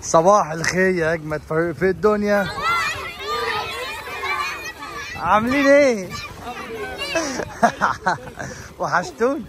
صباح الخير يا اجمد فريق في الدنيا عاملين ايه وحشتون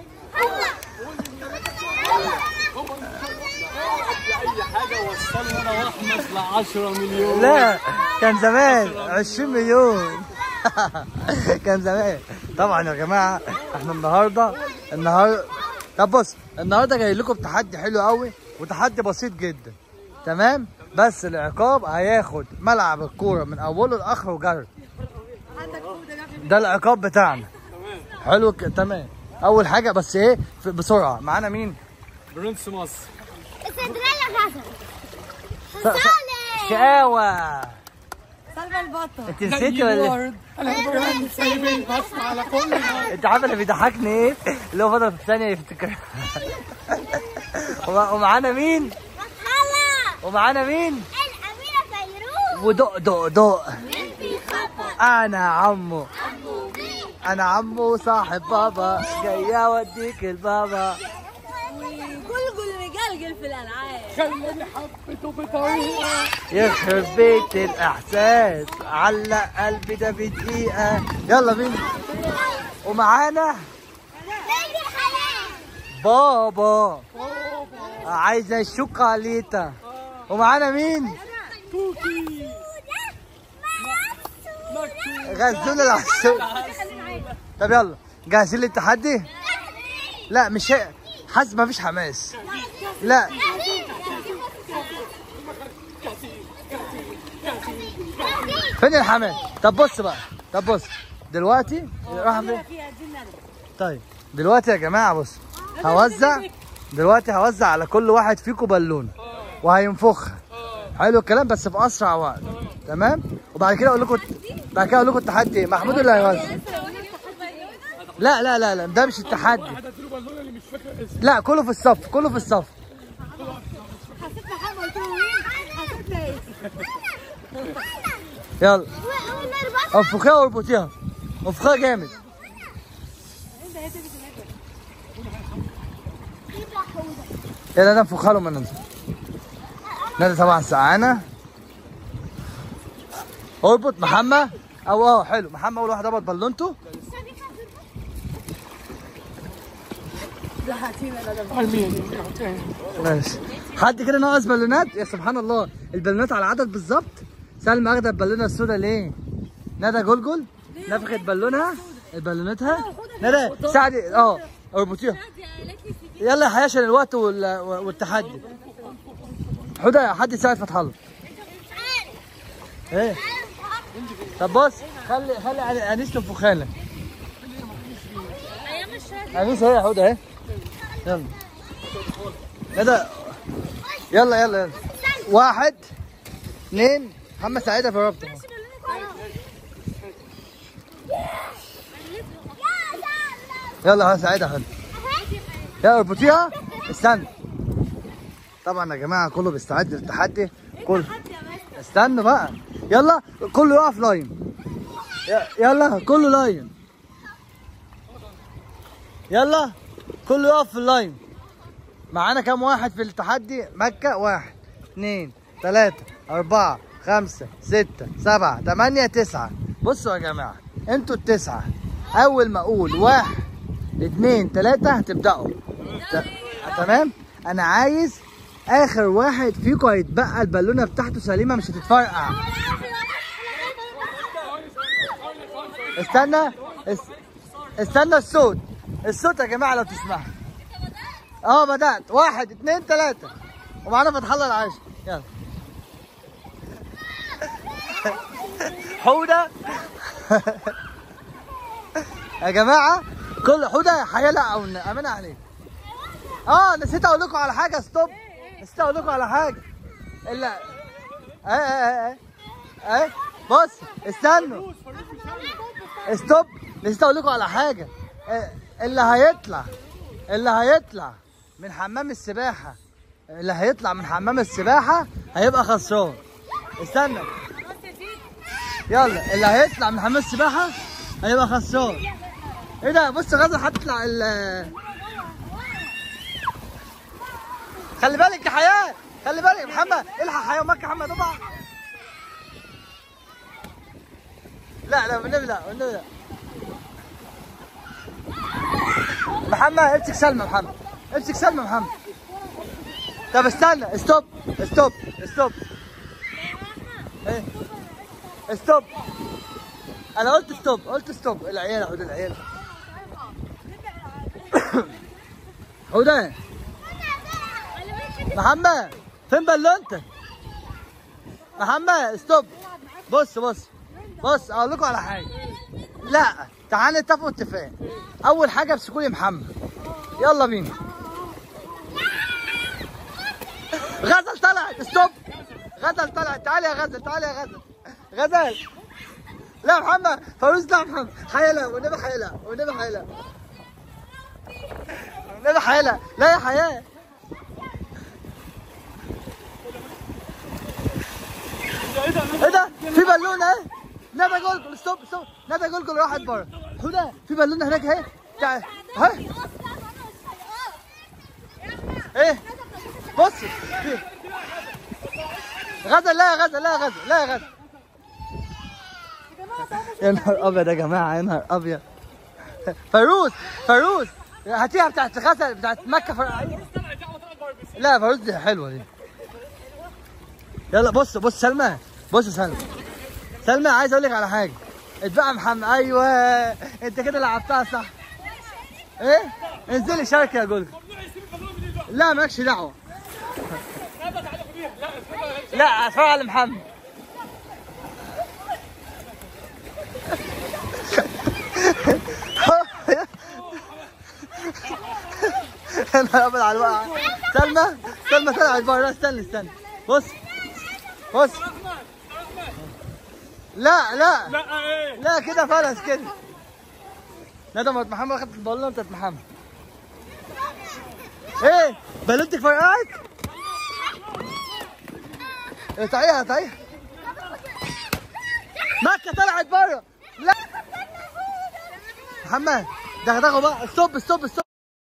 اي حاجه وصلنا انا واحمد ل 10 مليون لا كان زمان 20 مليون كان زمان طبعا يا جماعه احنا النهارده النهارده طب بص النهارده جاي لكم بتحدي حلو قوي وتحدي بسيط جدا تمام بس العقاب هياخد ملعب الكوره من اوله لاخره جري ده العقاب بتاعنا حلو ك... تمام اول حاجه بس ايه ف- بسرعه معانا مين برنس مصر سندريلا حسن ف- ف- شقاوه سلمى البطة انت نسيتي ولا إيه؟ انا ابراهيم سايبين بس على كل انت عارف اللي بيضحكني ايه؟ اللي هو فضل في ثانيه يفتكر ومع- ومعانا مين؟ هلا ومعانا مين؟ الأميرة فيروز ودق دق دق بنتي خطأ انا عمو انا عمو صاحب بابا جاي اوديك البابا وجلجل مجلجل في الألعاب خليني حبيته بطريقه يخرب بيت الاحساس علق قلبي ده بدقيقه يلا بينا ومعانا ليلي الحياة بابا عايزه الشوكولاتة ومعانا مين؟ غزول العسول طب يلا جاهزين للتحدي؟ لا مش هي حاسس مفيش حماس لا فين الحماس؟ طب بص بقى طب بص دلوقتي راح فين؟ فيها دي الندى طيب دلوقتي يا جماعه بص هوزع دلوقتي هوزع على كل واحد فيكم بالونه وهينفخها حلو الكلام بس في اسرع وقت تمام وبعد كده اقول لكم بعد كده اقول لكم التحدي ايه محمود اللي هيوزع لا لا لا لا ده مش التحدي هديله بالونه اللي مش فاكر اسمه لا كله في الصف كله في الصف حسيت محمد قلت له مين؟ حسيت ايه؟ يلا انفخيها واربطيها انفخيها جامد يلا ده انفخها له من ننزل ندى طبعا سقعانه اربط محمد او اه حلو محمد اول واحد ربط بالونته ماشي حد كده ناقص بالونات يا سبحان الله البالونات على العدد بالظبط سلمى اخده البالونه السوداء ليه؟ ندى جلجل نفخت بالونها بالونتها ندى ساعدي اه اربطيها يلا يا حياه عشان الوقت وال- والتحدي حدى حد يساعد فتح الله ايه طب بص خلي خلي انيس تنفخها لك انيس اهي يا حدى اهي يلا ندى يلا يلا يلا واحد اثنين محمد سعيدة في الربط يلا ها سعيدة خد يلا اربطيها استنى طبعا يا جماعة كله بيستعد للتحدي كله استنى بقى يلا كله يقف لاين ي- يلا كله لاين يلا كله يقف في اللاين معانا كام واحد في التحدي مكة واحد اثنين ثلاثة أربعة خمسة ستة سبعة ثمانية تسعة بصوا يا جماعة انتوا التسعة أول ما أقول واحد اثنين ثلاثة هتبدأوا ت- تمام أنا عايز آخر واحد فيكم هيتبقى البالونة بتاعته سليمة مش هتتفرقع استنى اس- استنى الصوت الصوت يا جماعة لو تسمعوا اه بدأت واحد اثنين ثلاثة ومعانا فتح الله العاشر يلا حودة يا جماعة كل حودة هيلع او امانة عليك اه نسيت اقول لكم على حاجة ستوب نسيت اقول لكم على حاجة الا ايه ايه ايه ايه بص استنوا ستوب نسيت اقول لكم على حاجة إيه، اللي هيطلع اللي هيطلع من حمام السباحة اللي هيطلع من حمام السباحة هيبقى خسران استنى يلا اللي هيطلع من حمام السباحة هيبقى خسران ايه ده بص غزل هتطلع ال خلي بالك يا حياة خلي بالك محمد الحق حيوان مكه محمد اطلع لا لا والنبي لا والنبي لا محمد امسك سلمى محمد امسك سلمى محمد طب استنى ستوب ستوب ستوب ايه ستوب انا قلت ستوب قلت ستوب العيال حدود العيال حدود محمد فين بالونتك محمد ستوب بص بص بص اقول لكم على حاجه لا تعال نتفقوا اتفاق اول حاجه امسكوا لي محمد يلا بينا غزل طلعت ستوب غزل طلعت تعالي يا غزل تعالي يا غزل غزل لا محمد فوز لا محمد حيلا والنبي حيلا والنبي حيلا والنبي حيلا لا يا حياه ايه ده في بالونه اهي ندى جولجل ستوب ستوب ندى جولجل راحت بره حوده في بالونه هناك اهي تعال اهي ايه بص في غزل لا يا غزل لا يا غزل لا يا غزل يا نهار ابيض يا جماعه يا نهار ابيض فيروز فيروز هاتيها بتاعت غزل بتاعت مكه فر... لا فيروز دي حلوه دي يلا بص بص سلمى بص يا سلمى سلمى عايز اقول لك على حاجه اتبقى محمد ايوه انت كده لعبتها صح ايه انزلي شاركي يا جولك لا مالكش دعوه لا اتفرج على محمد يا نهار ابيض على الوقعه سلمى سلمى طلعت بره استنى استنى بص بص لا لا لا ايه لا كده فلس كده لا ده محمد خدت البالونه بتاعت محمد ايه بالونتك فرقعت اقطعيها اقطعيها مكة طلعت بره لا محمد دغدغه بقى ستوب ستوب ستوب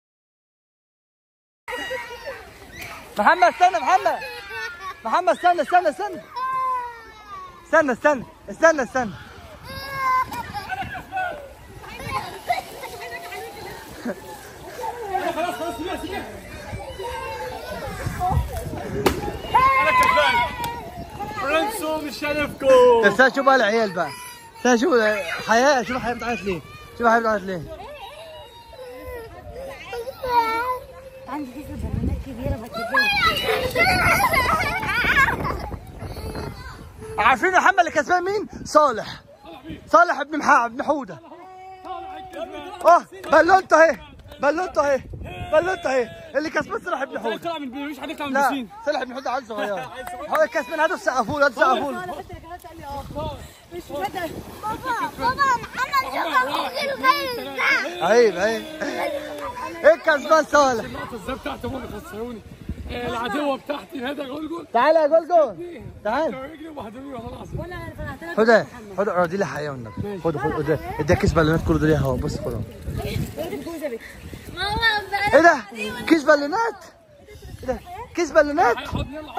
محمد استنى محمد محمد استنى استنى استنى استنى استنى استنى استنى خلاص خلاص سيبيها سيبيها انا كسبان فرنسو مش هنفكو بس تعال شوف بقى العيال بقى تعال شوف حياة شوف حياة بتعيط ليه شوف حياة بتعيط ليه عندي كيس بالونات كبيره ما تجيش عارفين محمد اللي كسبان مين؟ صالح صالح ابن محا ابن حودة طالع الكسبان اه بلونته اهي بلونته اهي بلونته اهي اللي كسبان صالح ابن حودة طلع من البيت مفيش حد يطلع من لا البسين صالح ابن حودة عيل صغير هو الكسبان هاتوا سقفوا له هاتوا سقفوا له انا حتى كمان قال لي اه مش مصدق بابا بابا محمد شوفه غير غير عيب عيب ايه الكسبان صالح اللقطه ازاي بتاعتي هم اللي خسروني آه، العدوه بتاعتي هذا جول جول تعالى يا جول جول تعال رجلي وبهدلوني والله العظيم وانا فتحت لك خدها خدها راضي لي حياة والنبي خد خد خد اديها كيس بالونات كله ده ليها اهو بص خد اهو ماما ايه ده؟ كيس بالونات؟ ايه ده؟ كيس بالونات؟ حاضر يلا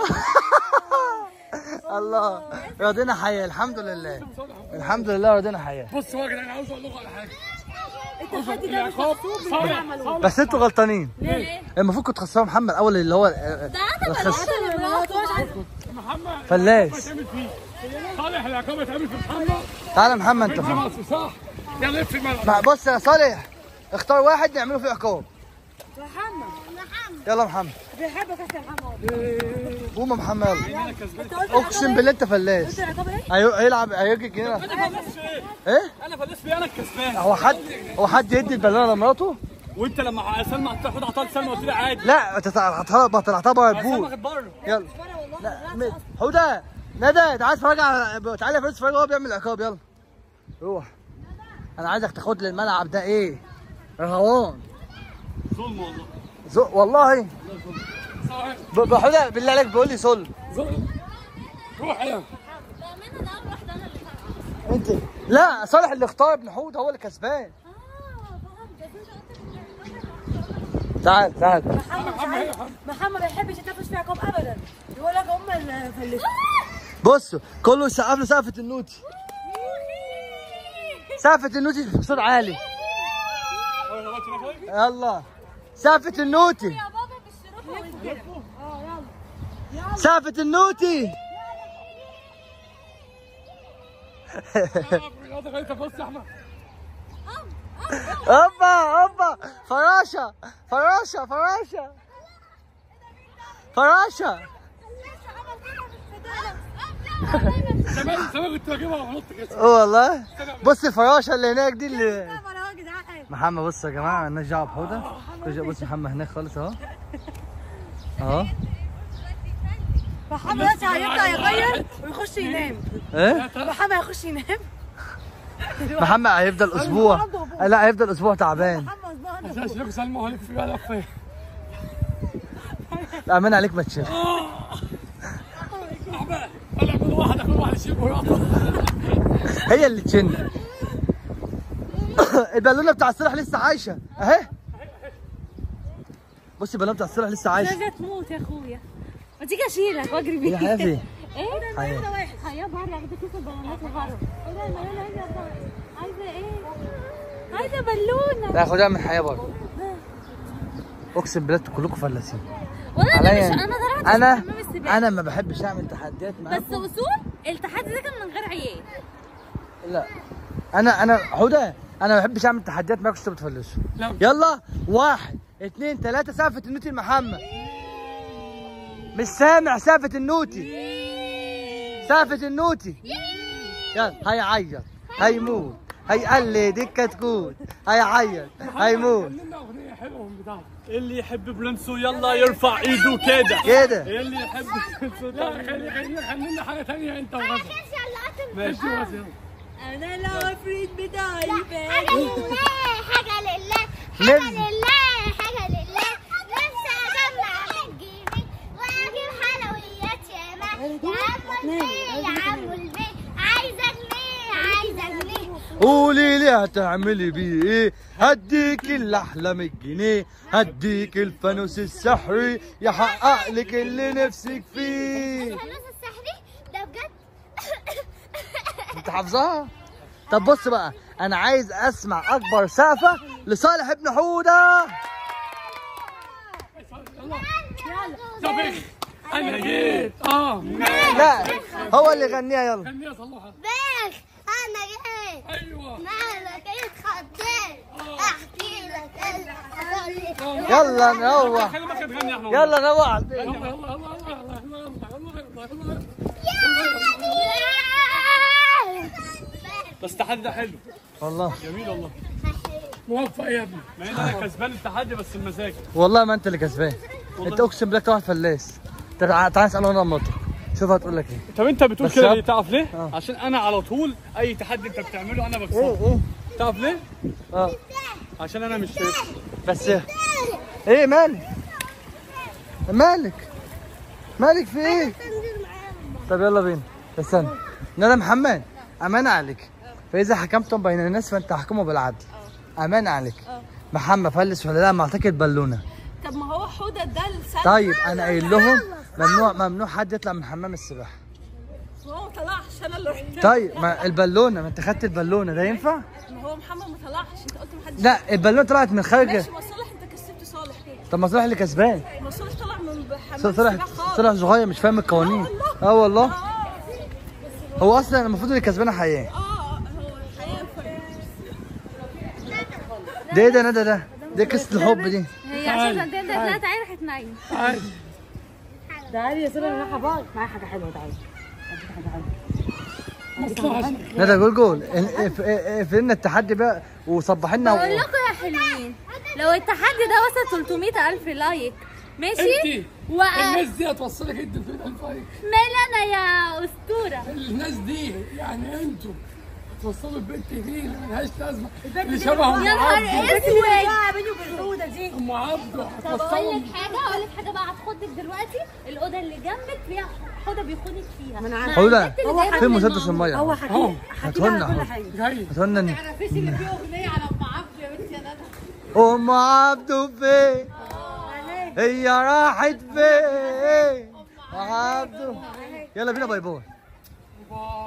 الله رضينا حياة الحمد لله الحمد لله رضينا حياة بص هو يا جدعان عاوز اقول لكم على حاجه التحدي ده مش العقاب محسوب صالح بالعمل صالح بس انتوا غلطانين المفروض كنت تخسروا محمد اول اللي هو الخس محمد فلاس هتعمل فيه صالح العقاب هتعمل في محمد تعالى محمد انت في فاهم مصر صح يلا لف الملعب ما- بص يا صالح اختار واحد نعمله فيه عقاب محمد يلا محمد بيحبك انت يا محمد قوم يا محمد يلا انا كسبان انت قلت اقسم بالله انت فلاس قلت العقاب ايه؟ هي- هيلعب هيجي كده انا فلست ايه ايه انا فلست ايه انا الكسبان هو حد هو حد يدي البالونه لمراته وانت لما سلمى هتاخد عطال سلمى قلت لي عادي لا انت طلعتها طلعتها بره سلمى البول كانت بره يلا لا م- حوده ندى تعال اتفرج على تعالى يا فارس اتفرج هو بيعمل عقاب يلا روح انا عايزك تاخد لي الملعب ده ايه رهوان ظلم والله زو... والله صح ب- بحوده بالله عليك بيقول لي صل ظلم روح يلا انت لا صالح اللي اختار ابن حوده هو اللي كسبان تعال تعال محمد محمد ما يحبش يتنفس في عقاب ابدا بقول لك هم اللي فلسوا بصوا كله يسقف له سقفة النوتي سقفة النوتي بصوت عالي يلا سقفة النوتي يا بابا بالشروق سقفة النوتي اوبا اوبا فراشة فراشة فراشة فراشة زمان زمان كنت بجيبها ونط كده اه والله بص الفراشة اللي هناك دي اللي طبعا اهو يا جدعان محمد بص يا جماعة مالناش دعوة بحودة بص محمد هناك خالص اهو اهو محمد دلوقتي هيبدا يغير ويخش ينام ايه محمد هيخش ينام محمد هيفضل اسبوع لا هيفضل اسبوع تعبان محمد بقى عشان اشوفك سلمى وهلف في بقى لفه امان عليك ما تشيل انا كل واحد كل واحد يشيل ويقطع هي اللي تشن البالونه بتاع السلاح لسه عايشه اهي بصي البالونه بتاع السلاح لسه عايشه عايزة تموت يا اخويا ما تيجي اشيلك واجري يا بيك حياتي ايه حياة. ده واحد حياة بره ياخدوا كيس البنانات وهرب ايه ده المليانة عايزة عايزة ايه عايزة بالونة لا خدها من حياه برضه اقسم بالله كلكم فلاسين والله انا عليا مش انا ضربت انا في حمام السباحة انا ما بحبش اعمل تحديات بس معاكم وصول التحدي ده كان من غير عيال لا انا انا حوده انا ما بحبش اعمل تحديات معاكم عشان بتفلسوا لا. يلا واحد اثنين ثلاثة سقفة النوتي محمد مش سامع سقفة النوتي سقفة النوتي يلا هيعيط هيموت هيقلد الكتكوت هيعيط هيموت عملنا اغنيه حلوه من بتاعته اللي يحب برنسو يلا يرفع ايده كده كده اللي يحب برنسو لا خلي خلي خلي لنا حاجه ثانيه انت وغزل ماشي غزل يلا. انا العفريت بتاعي حاجة لله حاجة لله نفسي. حاجة لله حاجة لله نفسي أجمع من جيبي وأجيب حلويات ياما يا عم البي يا عم البي عايزة جنيه عايزة جنيه قولي لي هتعملي بيه ايه هديك الاحلى من الجنيه هديك الفانوس السحري يحقق لك اللي نفسك فيه الفانوس السحري ده بجد انت حافظاها طب بص بقى انا عايز اسمع اكبر سقفه لصالح ابن حوده طب انا جيت اه لا هو اللي يغنيها يلا خليني اصلحها بخ أنا جيت ايوه مالك اتخضيت أحكي لك اللي حصل لي يلا نروح خلي ما تغني يا احمد يلا نروح على البيت. يلا يلا يلا يلا يلا يلا يلا بس التحدي ده حلو والله جميل والله موفق يا ابني مع ان انا كسبان التحدي بس المزاج والله ما انت اللي كسبان انت اقسم بالله واحد فلاس تعال تعال اساله انا امك شوف هتقول لك ايه طب انت بتقول بس كده يا- ليه تعرف ليه؟ اه. عشان انا على طول اي تحدي انت بتعمله انا بكسبه ايه تعرف ليه؟ اه عشان انا مش بس ايه مالك مالك مالك في ايه طب يلا بينا استنى ندى محمد امانه عليك فاذا حكمتم بين الناس فانت احكموا بالعدل امانه عليك محمد فلس ولا لا ما اعتقد بالونه طب ما هو حوده ده السبب طيب انا قايل لهم ممنوع ممنوع حد يطلع من حمام السباحه هو ما طلعش انا اللي رحت طيب ما البالونه ما انت خدت البالونه ده ينفع ما هو محمد ما طلعش انت قلت ما حدش لا البالونه طلعت من خارج ماشي ما صالح انت كسبت صالح كده طب ما صلاح اللي كسبان ما صالح طلع من حمام صلاح السباحة خالص صلاح صغير مش فاهم القوانين اه والله هو اصلا المفروض اللي كسبانه حياه اه هو الحقيقه ده ايه ده ندى ده دي قصه الحب دي هي عشان ده ده تعالي راحت نايمة عادي تعالي يا سيدي انا رايحه بقى معايا حاجه حلوه تعالي مصلحه ندى قول قول في لنا التحدي بقى وصبح لنا بقول لكم يا حلوين لو التحدي ده وصل 300 ألف لايك ماشي انت و الناس دي هتوصلك انت في الفايك مال انا يا اسطوره الناس دي يعني انتوا توصلوا البنت دي اللي ملهاش لازمه اللي شبه ام يا نهار عبده اسود بقى بيني وبين الحوده دي ام عبده طب اقول هتوصلوا لك حاجه اقول لك حاجه بقى هتخضك دلوقتي الاوضه اللي جنبك فيها حوضه بيخونك فيها ما أنا عارفة. مع حوده البنت اللي جايبة في من مسدس ماما. الميه هو حكي اهو حكي لي هاتهولنا على كل أهو. حاجه جاي هاتهولنا ن- تعرفيش اللي فيه اغنيه على ام عبده يا بنتي يا ندى ام عبده فين هي راحت فين يا عبدو يلا بينا باي باي باي